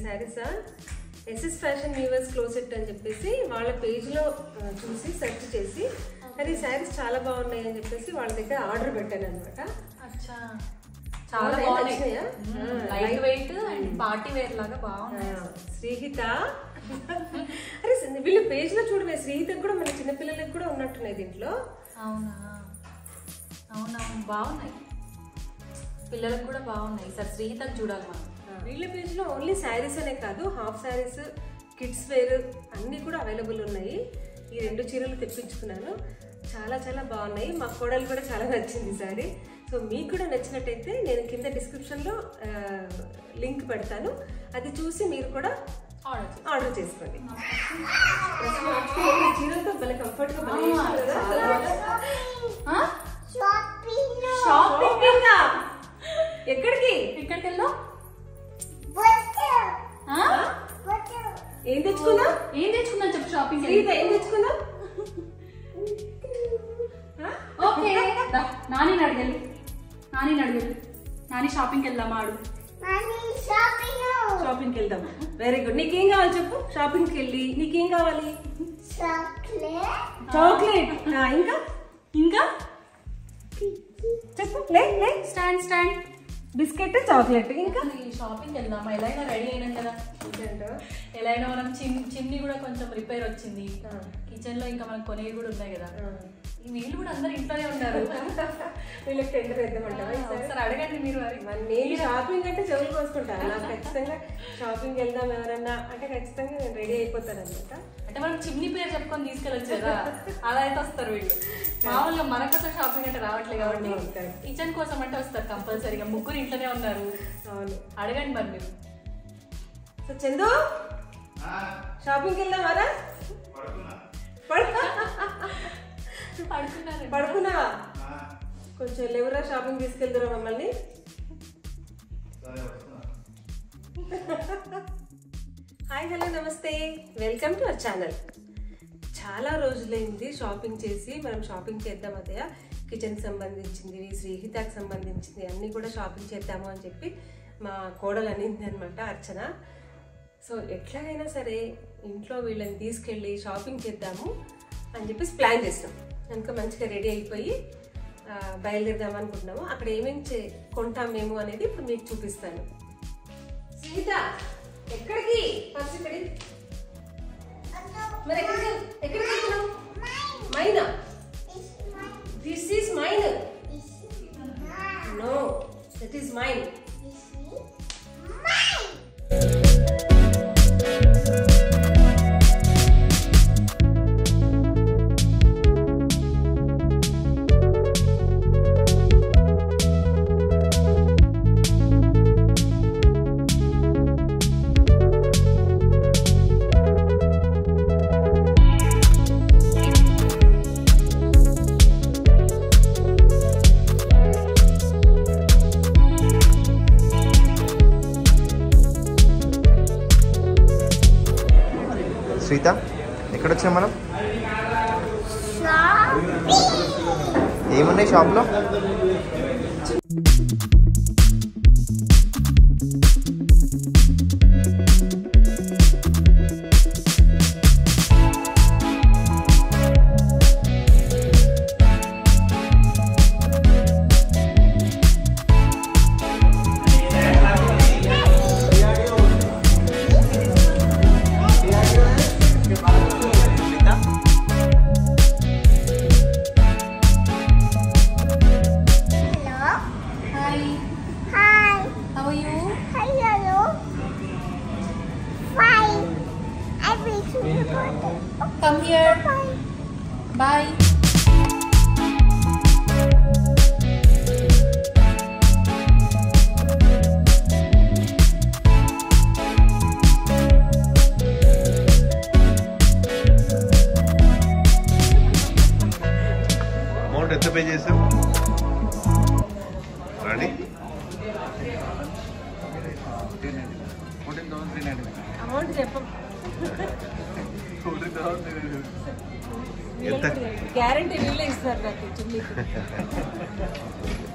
శారీసా SS fashion weavers closet అని చెప్పేసి వాళ్ళ పేజ్లో చూసి సెర్చ్ చేసి అది శారీస్ చాలా బాగున్నాయి అని చెప్పేసి వాళ్ళ దగ్గర ఆర్డర్ పెట్టాను అనమాట అచ్చా చాలా బాగున్నాయి, బాగున్నాయి నచ్చినాయా? Light weight and party wear లాగా బాగున్నాయి శ్రీహిత అరే సి- వీళ్ళ పేజ్లో చూడవే శ్రీహితకు కూడా మన చిన్నపిల్లలకి కూడా ఉన్నట్టున్నాయి దీంట్లో అవునా అవునవును బాగున్నాయి పిల్లలకు కూడా బాగున్నాయి సార్ శ్రీహితకు చూడాలి మనం వీళ్ళ పేజ్లో ఓన్లీ శారీస్ అనే కాదు హాఫ్ శారీస్ కిడ్స్ వేర్ అన్నీ కూడా అవైలబుల్ ఉన్నాయి ఈ రెండు చీరలు తెప్పించుకున్నాను చాలా చాలా బాగున్నాయి మా కోడలు కూడా చాలా నచ్చింది శారీ సో మీకు కూడా నచ్చినట్టయితే నేను కింద డిస్క్రిప్షన్లో లింక్ పెడతాను అది చూసి మీరు కూడా ఆర్డర్ చేసి ఆర్డర్ చేసుకోండి డ్రెస్ మార్చుకుని ఈ చీరలతో భలే కంఫర్ట్గా భలే వేసుకున్నారు కదా. షాపింగ్ ఎక్కడికి ఇక్కడికి వెళ్దాం ఏం తెచ్చుకున్నా ఏం తెచ్చుకున్నాను చెప్పు షాపింగ్ శ్రీహిత ఏం తెచ్చుకున్నా ఓకే దా, నాని అడగలు నాని అడగలు నాని షాపింగ్కి వెళ్దాం ఆడు షాపింగ్కి వెళ్దాం వెరీ గుడ్ నీకేం కావాలి చెప్పు షాపింగ్కి వెళ్ళి నీకేం కావాలి చాక్లెట్ ఇంకా ఇంకా చెప్పు లే లే స్టాండ్ స్టాండ్ బిస్కెట్ చాక్లెట్ ఇంకా షాపింగ్కి వెళ్దాం ఎలా అయినా రెడీ అయినాం కదా ఎలా అయినా మనం చిమ్ చిమ్నీ కూడా కొంచెం రిపేర్ వచ్చింది కిచెన్ లో ఇంకా మనకు కొనేవి కూడా ఉన్నాయి కదా ఈ వీళ్ళు కూడా అందరు ఇంట్లోనే ఉన్నారు వీళ్ళకి టెండర్ వేద్దామంటావా ఈసారి? ఒకసారి అడగండి మీరు మరి మరి నేను షాపింగ్ అంటే చెవులు కోసుకుంటాను నాకు ఖచ్చితంగా షాపింగ్ వెళ్దాం ఎవరన్నా అంటే ఖచ్చితంగా నేను రెడీ అయిపోతాను అనమాట అంటే మనం చిమ్నీ పేరు చెప్పుకొని తీసుకెళ్ళచ్చు కదా అలా అయితే వస్తారు వీళ్ళు మామూలుగా మన కోసం షాపింగ్ అంటే రావట్లేదు కాబట్టి అవును, correct. కిచెన్ కోసం అంటే వస్తారు కంపల్సరీగా ముగ్గురు ఇంట్లోనే ఉన్నారు అవును అడగండి మరి మీరు సో చందు షాపింగ్కి వెళ్దామారా పడు- పడుకున్నారు పడుకున్నావా కొంచెం లేవరా షాపింగ్ తీసుకెళ్తురా మమ్మల్ని హాయ్ హలో నమస్తే వెల్కమ్ టు అవర్ ఛానల్ చాలా రోజులైంది షాపింగ్ చేసి మనం షాపింగ్ చేద్దాం అదయ కిచెన్ సంబంధించింది శ్రీహితకు సంబంధించింది అన్నీ కూడా షాపింగ్ చేద్దాము అని చెప్పి మా కోడలు అనింది అనమాట అర్చన సో ఎట్లాగైనా సరే ఇంట్లో వీళ్ళని తీసుకెళ్ళి షాపింగ్ చేద్దాము అని చెప్పేసి ప్లాన్ చేస్తాం కనుక మంచిగా రెడీ అయిపోయి ఆ, బయలుదేరదాం అనుకుంటున్నాము అక్కడ ఏమేమి చే కొంటాం మేము అనేది ఇప్పుడు మీకు చూపిస్తాను సీత ఎక్కడికి ఫస్ట్ ఇక్కడి మరి ఎక్కడికి ఎక్కడికి వెళ్తున్నావు Maina this is mine no that is mine Sritha ఎక్కడొచ్చాం మనం ఏమున్నాయి షాప్లో hi how are you come here boy amount ఎంత పే చేసావు రాణి అమౌంట్ చెప్పం ఎంత గ్యారంటీ వీళ్ళే ఇస్తారు నాకు చున్నీకి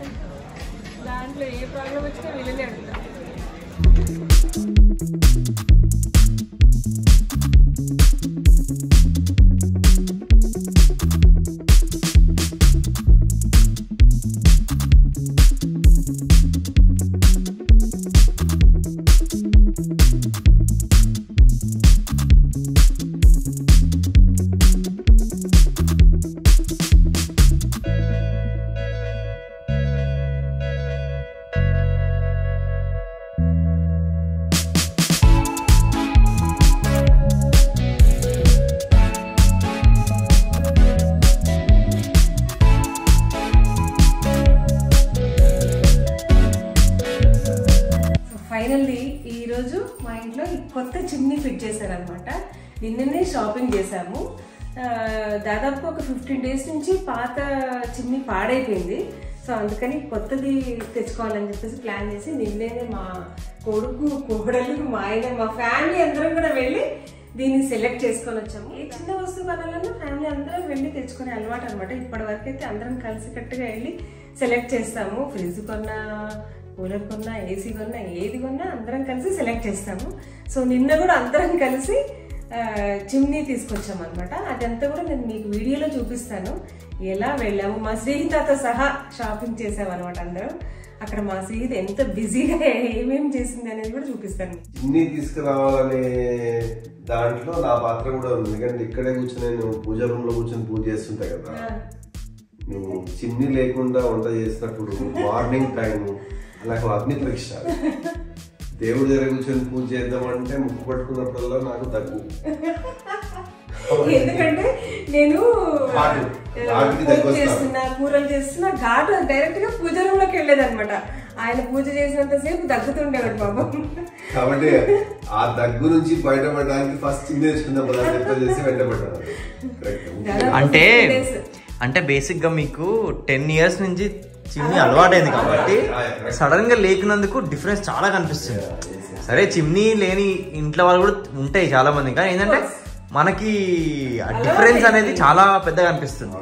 దాంట్లో ఏ ప్రాబ్లం వచ్చినా వీళ్ళనే అడుగుతారు ఫైనల్లీ ఈరోజు మా ఇంట్లో ఈ కొత్త చిమ్నీ ఫిట్ చేశారనమాట నిన్ననే షాపింగ్ చేశాము ఆ, దాదాపు ఒక ఫిఫ్టీన్ డేస్ నుంచి పాత చిమ్నీ పాడైపోయింది సో అందుకని కొత్తది తెచ్చుకోవాలని చెప్పేసి ప్లాన్ చేసి నిన్నేనే మా కొడుకు కోడలు మా ఆయన మా ఫ్యామిలీ అందరం కూడా వెళ్ళి దీన్ని సెలెక్ట్ చేసుకొని వచ్చాము ఏ చిన్న వస్తువు కొనాలన్నా ఫ్యామిలీ అందరం వెళ్ళి తెచ్చుకునే అలవాటు అనమాట ఇప్పటి వరకు అయితే అందరం కలిసికట్టుగా వెళ్ళి సెలెక్ట్ చేస్తాము ఫ్రిడ్జ్ కొన్నా కూలర్ కొన్నా ఏసీ కొన్నా ఏది కొన్నా అందరం కలిసి సెలెక్ట్ చేస్తాము సో నిన్న కూడా అందరం కలిసి ఆ, చిమ్నీ తీసుకొచ్చాం అనమాట అదంతా కూడా నేను మీకు వీడియోలో చూపిస్తాను ఎలా వెళ్ళాము మా శ్రీహితతో సహా షాపింగ్ చేసాం అనమాట అందరం అక్కడ మా శ్రీహిత ఎంత బిజీగా ఏమేమి చేసింది అనేది కూడా చూపిస్తాను ఇన్ని తీసుకురావాలనే దాంట్లో నా పాత్ర కూడా ఉంది ఎందుకంటే ఇక్కడే కూర్చొని నేను పూజ రూమ్ లో కూర్చొని పూజ చేస్తుంటా కదా నువ్వు చిమ్ని లేకుండా వంట చేసినప్పుడు మార్నింగ్ టైం నాకు అగ్ని పరీక్ష దేవుడి దగ్గర కూర్చొని పూజ చేద్దామంటే ముక్కు పట్టుకున్నప్పుడల్లా నాకు దగ్గు ఎందుకంటే నేను ఘాటు. ఘాటుకి పూజ దగ్గు వస్తాను. చేస్తున్నా కూరలు చేస్తున్నా ఘాటు డైరెక్ట్ గా పూజ రూమ్ లోకి వెళ్ళేదన్నమాట ఆయన పూజ చేసినంత సేపు దగ్గుతుండేవాడు పాపం కాబట్టి ఆ దగ్గు నుంచి బయటపడడానికి ఫస్ట్ చిమ్ని తెచ్చుకుందాం కదా అని చెప్పేసి వెంటబడ్డాను Correct. అంటే 15 days. అంటే బేసిక్ గా మీకు టెన్ ఇయర్స్ నుంచి చిమ్నీ అలవాటైంది కాబట్టి సడన్ గా లేకున్నందుకు డిఫరెన్స్ చాలా కనిపిస్తుంది సరే చిమ్నీ లేని ఇంట్లో వాళ్ళు కూడా ఉంటాయి చాలా మంది కానీ ఏంటంటే మనకి డిఫరెన్స్ అనేది చాలా పెద్దగా అనిపిస్తుంది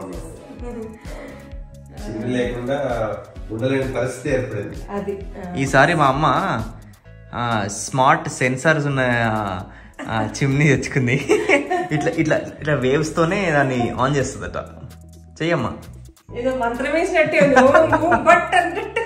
చిమ్ని లేకుండా ఉండలేని పరిస్థితి ఏర్పడింది అది ఆ. ఈసారి మా అమ్మ ఆ, స్మార్ట్ సెన్సార్స్ ఉన్న ఆ, చిమ్నీ తెచ్చుకుంది ఇట్లా ఇట్లా ఇట్లా వేవ్స్ తోనే దాన్ని ఆన్ చేస్తుందట చెయ్యమ్మా ఏదో మంత్రం వేసినట్టే ఉంది. ఓం ఓం భట్ అన్నట్టు.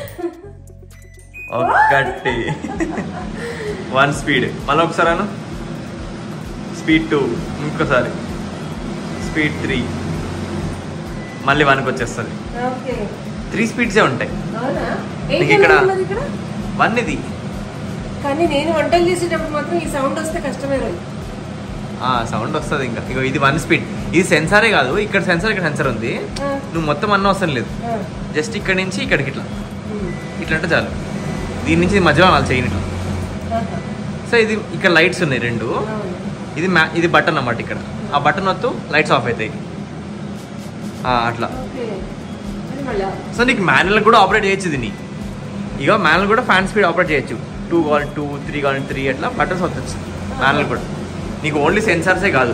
ఒకటి వన్ స్పీడ్ మళ్ళీ ఒకసారి అను స్పీడ్ టూ ఇంకోసారి స్పీడ్ త్రీ మళ్ళీ వన్కి వచ్చేస్తుంది ఓకే త్రీ స్పీడ్సే ఉంటాయి అవునా నీకు ఏంటి ఇక్కడ అనుకున్నది ఇక్కడ వన్ ఇది కానీ నేను వంటలు చేసేటప్పుడు మాత్రం ఈ సౌండ్ వస్తే కష్టమే రోజు సౌండ్ వస్తుంది ఇంకా ఇగో ఇది వన్ స్పీడ్ ఇది సెన్సారే కాదు ఇక్కడ సెన్సార్ ఇక్కడ సెన్సార్ ఉంది నువ్వు మొత్తం అన్న అవసరం లేదు జస్ట్ ఇక్కడ నుంచి ఇక్కడికి ఇట్లా ఇట్లా అంటే చాలు దీని నుంచి మధ్యలో వాళ్ళు చేయని ఇట్లా సో ఇది ఇక్కడ లైట్స్ ఉన్నాయి రెండు ఇది మ్యా ఇది బటన్ అన్నమాట ఇక్కడ ఆ బటన్ వత్తు లైట్స్ ఆఫ్ అవుతాయి ఆ, అట్లా ఓకే అది మళ్ళా సో నీకు మాన్యువల్ కూడా ఆపరేట్ చేయొచ్చు దీన్ని ఇక మాన్యువల్ కూడా ఫ్యాన్ స్పీడ్ ఆపరేట్ చేయొచ్చు టూ కావాలి టూ త్రీ కావాలి త్రీ అట్లా బటన్స్ వస్తుంది మాన్యువల్ కూడా నీకు ఓన్లీ సెన్సార్సే కాదు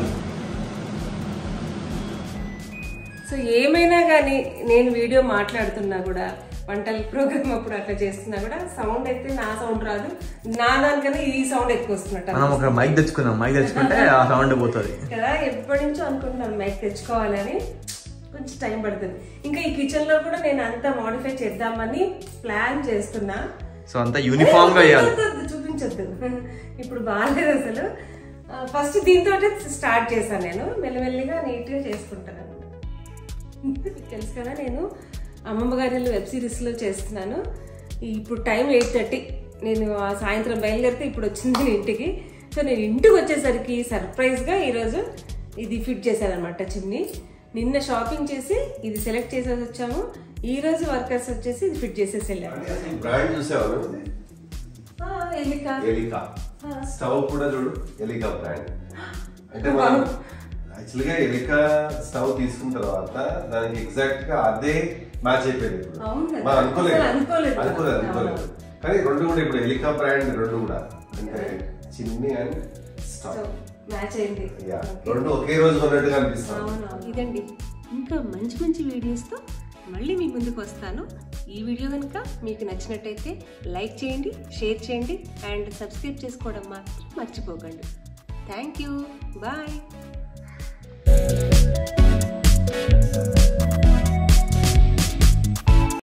సో ఏమైనా కానీ నేను వీడియో మాట్లాడుతున్నా కూడా వంటల ప్రోగ్రామ్ అప్పుడు అట్లా చేస్తున్నా కూడా సౌండ్ అయితే నా సౌండ్ రాదు నా దానికన్నా ఈ సౌండ్ ఎక్కువ వస్తున్నట్టు మనం ఒక మైక్ తెచ్చుకుందాం మైక్ తెచ్చుకుంటే ఆ సౌండ్ పోతుంది కదా ఎప్పటి నుంచో అనుకుంటున్నాను మైక్ తెచ్చుకోవాలని కొంచెం టైం పడుతుంది ఇంకా ఈ కిచెన్ లో కూడా నేను అంతా మోడిఫై చేద్దామని ప్లాన్ చేస్తున్నా సో అంతా యూనిఫామ్ గా చేయాలి వద్దు, వద్దు, చూపించొద్దు ఇప్పుడు బాగాలేదు అసలు ఫస్ట్ దీంతో స్టార్ట్ చేశాను నేను మెల్లమెల్లిగా నీట్ గా చేసుకుంటాను మీకు తెలుసు కదా నేను అమ్మమ్మ గారి వెబ్ సిరీస్ లో చేస్తున్నాను ఇప్పుడు టైం ఎయిట్ థర్టీ నేను ఆ సాయంత్రం బయలుదేరితే ఇప్పుడు వచ్చింది నేను ఇంటికి సో నేను ఇంటికి వచ్చేసరికి సర్ప్రైజ్ గా ఈరోజు ఇది ఫిట్ చేశాను అనమాట చిన్ని నిన్న షాపింగ్ చేసి ఇది సెలెక్ట్ చేసేసి వచ్చాము ఈ రోజు వర్కర్స్ వచ్చేసి ఇది ఫిట్ చేసేసి వెళ్ళాము బ్రాండ్ చూసావు ఆ, ఎలిక ఎలికా స్టవ్ కూడా చూడు ఎలికా బ్రాండ్ అంటే మనం యాక్చువల్ గా ఎలికా స్టవ్ తీసుకున్న తర్వాత దానికి ఎగ్జాక్ట్ గా అదే మ్యాచ్ అయిపోయింది ఇప్పుడు అవును కదా. మనం అనుకోలేదు అసలు అనుకోలేదు. అనుకోలేదు అనుకోలేదు కానీ రెండు కూడా ఇప్పుడు ఎలికా బ్రాండ్ రెండు కూడా అంటే చిన్ని అండ్ స్టవ్ మ్యాచ్ అయింది యా రెండు ఒకే రోజు కొన్నట్టుగా అనిపిస్తుంది అవును ఇదండి ఇంకా మంచి మంచి వీడియోస్తో మళ్ళీ మీ ముందుకు వస్తాను ఈ వీడియో కనుక మీకు నచ్చినట్టయితే లైక్ చేయండి షేర్ చేయండి అండ్ సబ్స్క్రైబ్ చేసుకోవడం మాత్రం మర్చిపోకండి థ్యాంక్ యూ బాయ్